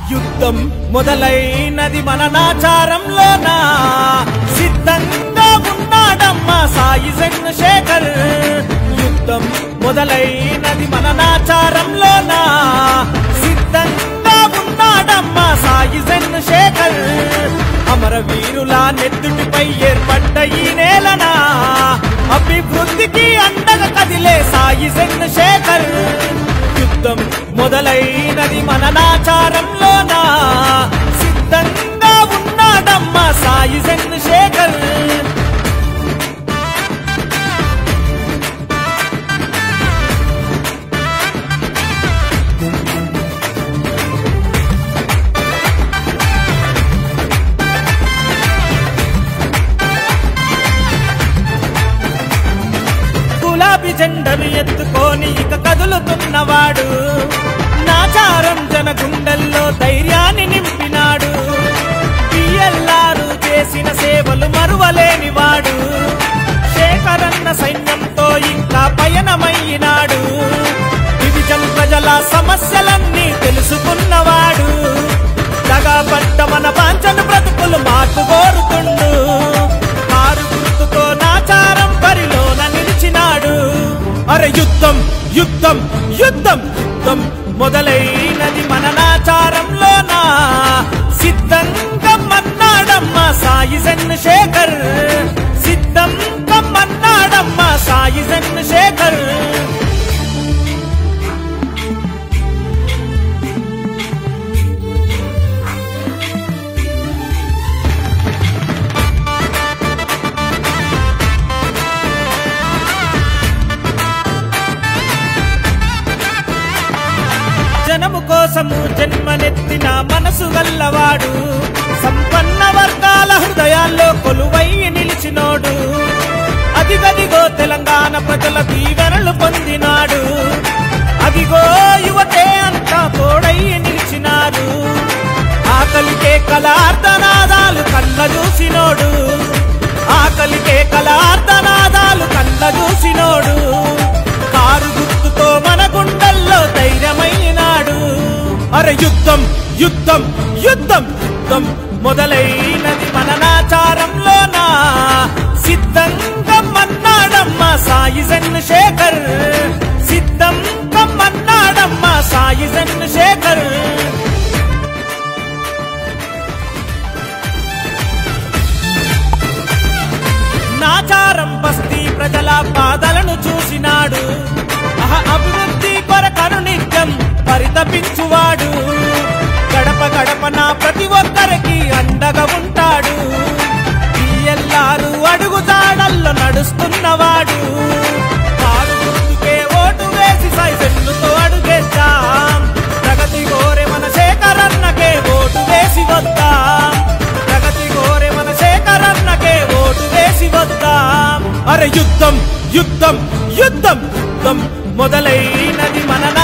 యుద్ధం మొదలైనది మన నాచారంలోన సిద్ధంగా ఉన్నాడమ్మ సాయి చంద్రశేఖర్ యుద్ధం మొదలైనది మన నాచారంలోన సిద్ధంగా ఉన్నాడమ్మ సాయి చంద్రశేఖర్ అమరవీరుల నెత్తుటిపై ఏర్పడ్డ ఈ నేలన అభివృద్ధికి అండగా కదిలే సాయి చంద్రశేఖర్ యుద్ధం మొదలైనది మన నాచారంలోన సిద్ధంగా ఉన్నాడమ్మ సాయి చంద్రశేఖర్ గులాబీ జెండను ఎత్తుకొని ఇక కదులుతున్నవాడు నాచారం జన గుండెల్లో ధైర్యాన్ని నింపినాడు పిఎల్ఆర్ చేసిన సేవలు మరువలేనివాడు శేఖరన్న సైన్యంతో ఇంకా పయనమయ్యినాడు డివిజన్ ప్రజల సమస్యలన్నీ తెలుసుకున్నవాడు దగాపడ్డ మన వాంఛన బ్రతుకులు మార్పు కోరుతుండు మారు గుర్తుతో నాచారం పరిలోన నిలిచినాడు అరే యుద్ధం యుద్ధం యుద్ధం యుద్ధం మొదలైనది మన నాచారంలోన సిద్ధంగా మన్నాడమ్మ సాయి చంద్రశేఖర్ సిద్ధం కమ్మన్నాడమ్మ సాయి చంద్రశేఖర్ జనము కోసము జన్మనెత్తిన మనసు గల్లవాడు సంపన్న వర్గాల హృదయాల్లో కొలువై నిలిచినోడు అదిగదిగో తెలంగాణ ప్రజల దీవెనలు పొందినాడు అదిగో యువతే అంతా తోడై నిలిచినారు ఆకలికే కళార్థనాదాలు కళ్ళ చూసినోడు ఆకలికే కళార్థనాదాలు కళ్ళ చూసినోడు కారు గుర్తుతో మన గుండెల్లో ధైర్యమైనాడు అరే యుద్ధం యుద్ధం యుద్ధం యుద్ధం మొదలైనది మన నాచారంలోన సిద్ధంగా మన్నాడమ్మ సాయి చంద్రశేఖర్ సిద్ధం కమ్మన్నాడమ్మ సాయి చంద్రశేఖర్ నాచారం బస్తీ ప్రజల బాధలను చూసినాడు అహ అభివృద్ధి కొరకను నిత్యం పరితపించువాడు గడప గడపన ప్రతి ఒక్కరికి అండగా ఉంటాడు ఎల్లారు అడుగు జాడల్లో నడుస్తున్నవాడు కారు గుర్తుకే ఓటు వేసి సైజెన్నుతో అడుగేద్దాం ప్రగతి కోరే మన శేఖరన్నకే ఓటు వేసి వద్దాం ప్రగతి కోరే మన శేఖరన్నకే ఓటు వేసి వద్దాం అరే యుద్ధం యుద్ధం యుద్ధం యుద్ధం మొదలైనది మన